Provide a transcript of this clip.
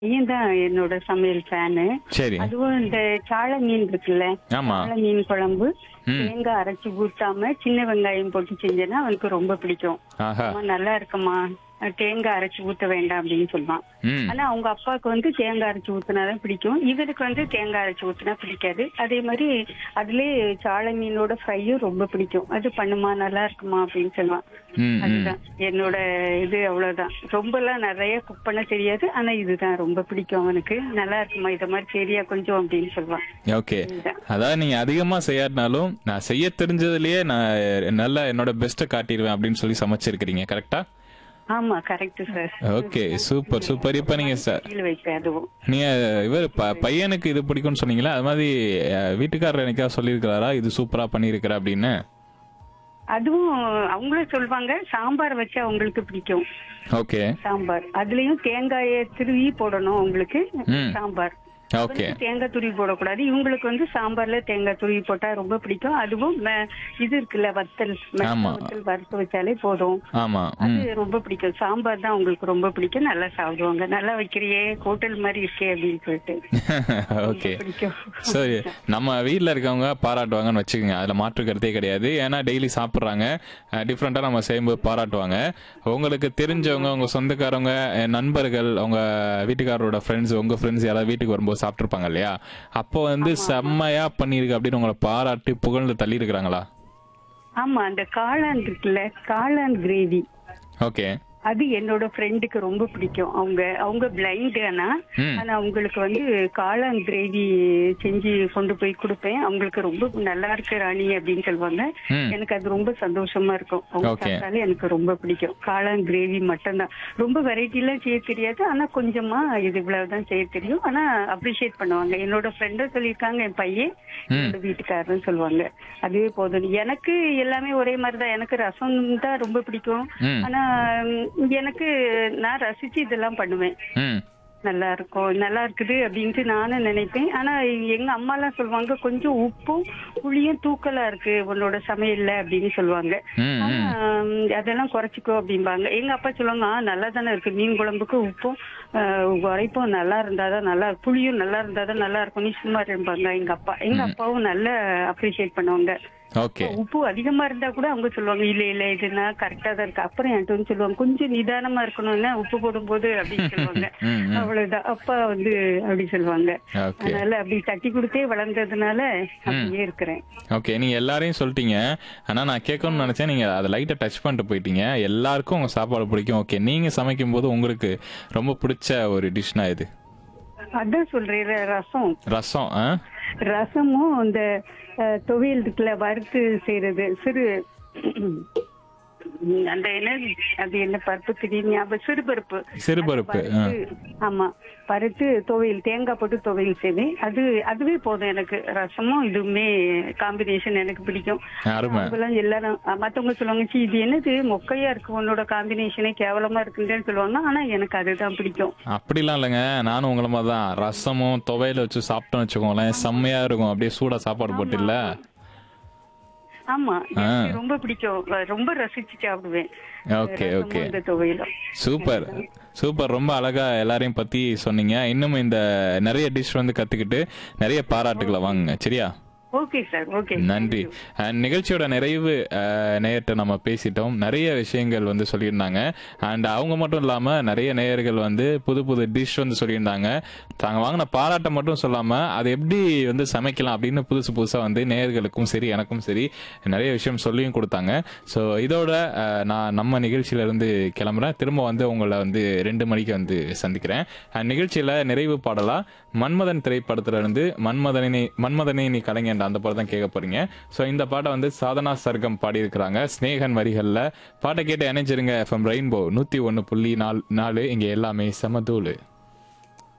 பையன் தான் என்னோட சமையல் ஃபேனு சரி அதுவும் இந்த சாள மீன் இருக்குல்ல ஆமா சாள மீன் குழம்பு ம். தேங்காய் அரைச்சி ஊத்தாம சின்ன வெங்காயம் போட்டு செஞ்சேன்னா அவனுக்கு ரொம்ப பிடிக்கும் ஆஹா அம்மா, நல்லா இருக்குமா தேங்காய் அரைச்சி ஊத்த வேண்டாம் அப்படின்னு சொல்லுவான் ம் ஆனா அவங்க அப்பாவுக்கு வந்து தேங்காய் அரைச்சி ஊத்துனாதான் பிடிக்கும் இவருக்கு வந்து தேங்காய் அரைச்சி ஊத்துனா பிடிக்காது அதே மாதிரி அதுலயே சாள மீனோட ஃப்ரையும் ரொம்ப பிடிக்கும் அது பண்ணுமா நல்லா இருக்குமா அப்படின்னு சொல்லுவான் ம் ம் அதுதான் என்னோட இது அவ்வளவுதான் ரொம்பலாம் நிறைய குக் பண்ண தெரியாது ஆனா இதுதான் ரொம்ப பிடிக்கும் அவனுக்கு நல்லா இருக்குமா இத மாதிரி சரியா கொஞ்சம் அப்படின்னு சொல்லுவான் ஓகே இதுதான் அதாவது நீங்க அதிகமா செய்யாட்டினாலும் நான் செய்ய தெரிஞ்சதுலயே நான் நல்லா என்னோட பெஸ்ட்டை காட்டிடுவேன் அப்படின்னு சொல்லி சமைச்சிருக்கிறீங்க கரெக்டா ஆமா correct sir okay super super இப்போ நீங்க ச- கீழ வைப்பேன் அதுவும் நீங்க இவர் ப- பையனுக்கு இது பிடிக்கும்னு சொன்னீங்களா அது மாதிரி அஹ், வீட்டுக்காரர் எனக்காவது சொல்லியிருக்கிறாரா இது சூப்பரா பண்ணியிருக்கிறா அப்படின்னு அதுவும் அவங்களும் சொல்லுவாங்க சாம்பார் வச்சா அவங்களுக்கு பிடிக்கும் ஓகே சாம்பார் அதுலயும் தேங்காயை திருவி போடணும் அவங்களுக்கு ம். சாம்பார் ஓகே அவனுக்கு தேங்காய் துருவி போடக்கூடாது இவங்களுக்கு வந்து சாம்பார்ல தேங்காய் துருவி போட்டா ரொம்ப பிடிக்கும் அதுவும் ம- இது இருக்குல்ல வத்தல் மெளகு ஆமா. வத்தல் வறுத்து வச்சாலே போதும் ஆமா அது ம் ரொம்ப பிடிக்கும் சாம்பார் தான் உங்களுக்கு ரொம்ப பிடிக்கும் நல்லா சாப்பிடுவாங்க நல்லா வைக்கிறியே ஹோட்டல் மாதிரி இருக்கே அப்படின்னு சொல்லிட்டு ஓகே பிடிக்கும் சரி நம்ம வீட்டில் இருக்கவங்க பாராட்டுவாங்கன்னு வச்சுக்கோங்க அதில் மாற்று கருத்தே கிடையாது ஏன்னா டெய்லி சாப்பிட்றாங்க டிஃப்ரெண்ட்டாக நம்ம செய்யும்போது பாராட்டுவாங்க உங்களுக்கு தெரிஞ்சவங்க உங்கள் சொந்தக்காரவங்க அஹ், நண்பர்கள் உங்க வீட்டுக்காரரோட ஃப்ரெண்ட்ஸ் உங்கள் ஃப்ரெண்ட்ஸ் யாராவது வீட்டுக்கு வரும்போது சாப்பிட்ருப்பாங்க இல்லையா அப்போ வந்து செம்மையா பண்ணியிருக்கு அப்படின்னு உங்களை பாராட்டி புகழ்ந்து தள்ளி இருக்கிறாங்களா ஆமா அந்த காளான் இருக்குல்ல காளான் கிரேவி ஓகே அது என்னோட ஃப்ரெண்டுக்கு ரொம்ப பிடிக்கும் அவங்க அவங்க பிளைண்ட் ஆனா ம். ஆனா அவங்களுக்கு வந்து காளான் கிரேவி செஞ்சு கொண்டு போய் கொடுப்பேன் அவங்களுக்கு ரொம்ப நல்லா இருக்கு ராணி அப்படின்னு சொல்லுவாங்க ம் எனக்கு அது ரொம்ப சந்தோஷமா இருக்கும் அவங்க Okay. சாப்பிட்டாலே எனக்கு ரொம்ப பிடிக்கும் காளான் கிரேவி மட்டும்தான் ரொம்ப வெரைட்டி எல்லாம் செய்ய தெரியாது ஆனா கொஞ்சமா இது இவ்வளவுதான் செய்ய தெரியும் ஆனா அப்ரிஷியேட் பண்ணுவாங்க என்னோட ஃப்ரெண்டும் சொல்லியிருக்காங்க என் பையன் என்னோட வீட்டுக்காரரும் சொல்லுவாங்க அதுவே போதும் எனக்கு எல்லாமே ஒரே மாதிரிதான் எனக்கு ரசம் தான் ரொம்ப பிடிக்கும் ம் ஆனா ம், எனக்கு நான் ரசிச்சு இதெல்லாம் பண்ணுவேன் ம் நல்லா இருக்கும் நல்லா இருக்குது அப்படின்ட்டு நானும் நினைப்பேன் ஆனா எங்க அம்மா எல்லாம் சொல்லுவாங்க கொஞ்சம் உப்பும் புளியும் தூக்கலா இருக்கு உன்னோட சமையல்ல அப்படின்னு சொல்லுவாங்க ம் ஆனா ம் ம், அதெல்லாம் குறைச்சிக்கோ அப்படிம்பாங்க எங்க அப்பா சொல்லுவாங்க "ஆ, நல்லா தானே இருக்கு மீன் குழம்புக்கு உப்பும் ஆஹ், உரைப்பும் நல்லா இருந்தாதான் நல்லா புளியும் நல்லா இருந்தாதான் நல்லா இருக்கும் நீ சும்மா இருப்பாங்க எங்க அப்பா எங்க அப்பாவும் நல்லா அப்ரிஷியேட் பண்ணுவாங்க ஓகே உப்பு அதிகமா இருந்தா கூட அவங்க சொல்லுவாங்க இல்ல இல்ல இதுனா கரெக்டா தான் இருக்கு அப்புறம் என்கிட்ட வந்து சொல்லுவாங்க கொஞ்சம் நிதானமா இருக்கணும்னா உப்பு போடும்போது அப்படின்னு சொல்லுவாங்க ம் ம் அவ்வளவுதான் அப்பா வந்து அப்படி சொல்லுவாங்க ஓகே அதனால அப்படி தட்டி கொடுத்தே வளர்ந்ததுனால அப்படியே இருக்கிறேன் ஓகே நீங்க எல்லாரையும் சொல்லிட்டீங்க ஆனா நான் கேட்கணும்னு நினைச்சேன் நீங்க அதை லைட்டா டச் பண்ணிட்டு போயிட்டீங்க எல்லாருக்கும் உங்க சாப்பாடு பிடிக்கும் ஓகே நீங்க சமைக்கும் போது உங்களுக்கு ரொம்ப பிடிச்ச ஒரு டிஷ்னா இது அதான் சொல்றேன் ர- ரசம் ரசம் ஆ ரசமும் இந்த அஹ், துவையல் இருக்குல்ல வறுத்து செய்யறது சிறு உம், அந்த என்ன அது என்ன பருப்பு திடீர்னு ஞாபகம் சிறுபருப்பு சிறுபருப்பு ஆ. பருத்து, ஆமா பருத்து துவையல் தேங்காய் போட்டு துவையல் செய்வேன் அது அதுவே போதும் எனக்கு ரசமும் இதுவுமே காம்பினேஷன் எனக்கு பிடிக்கும் அருமை அவங்கெல்லாம் எல்லாரும் அஹ், மத்தவங்க சொல்லுவாங்க "சீ, இது என்னது மொக்கையா இருக்கு உன்னோட காம்பினேஷனே கேவலமா இருக்குன்னு சொல்லுவாங்க ஆனா எனக்கு அதுதான் பிடிக்கும் அப்படிலாம் இல்லைங்க நானும் உங்கள மாதிரி தான் ரசமும் துவையில வச்சு சாப்பிட்டோம்னு வச்சுக்கோங்களேன் செம்மையா இருக்கும் அப்படியே சூடா சாப்பாடு போட்டு இல்ல ஆமா எனக்கு ரொம்ப பிடிக்கும் ரொம்ப ரசிச்சு சாப்பிடுவேன் ஓகே ஓகே ரசமும் இந்த துவையலும் சூப்பர் சூப்பர் ரொம்ப அழகா எல்லாரையும் பத்தி சொன்னீங்க இன்னும் இந்த நிறைய டிஷ் வந்து கத்துக்கிட்டு நிறைய பாராட்டுகளை வாங்குங்க சரியா ஓகே சார் ஓகே நன்றி அண்ட் நிகழ்ச்சியோட நிறைவு அஹ், நேயர்கிட்ட நம்ம பேசிட்டோம் நிறைய விஷயங்கள் வந்து சொல்லியிருந்தாங்க அண்ட் அவங்க மட்டும் இல்லாம நிறைய நேயர்கள் வந்து புது புது டிஷ் வந்து சொல்லியிருந்தாங்க தாங்க வாங்கின பாராட்டை மட்டும் சொல்லாம அது எப்படி வந்து சமைக்கலாம் அப்படின்னு புதுசு புதுசா வந்து நேயர்களுக்கும் சரி எனக்கும் சரி நிறைய விஷயம் சொல்லியும் கொடுத்தாங்க ஸோ இதோட அஹ், நான் நம்ம நிகழ்ச்சியில இருந்து கிளம்புறேன் திரும்ப வந்து உங்களை வந்து ரெண்டு மணிக்கு வந்து சந்திக்கிறேன் அண்ட் நிகழ்ச்சியில நிறைவு பாடலா மன்மதன் திரைப்படத்துல இருந்து மன்மதனை மன்மதனை நீ கலைஞன் அந்த பாடம் தான் கேட்க போறீங்க ஸோ இந்த பாட்டை வந்து சாதனா சர்க்கம் பாடியிருக்கிறாங்க ஸ்னேகன் வரிகள்ல பாட்டை கேட்டு இணைஞ்சிருங்க எஃப்எம் ரெயின்போ நூத்தி ஒன்னு புள்ளி நாலு நாலு இங்க எல்லாமே சமதூளு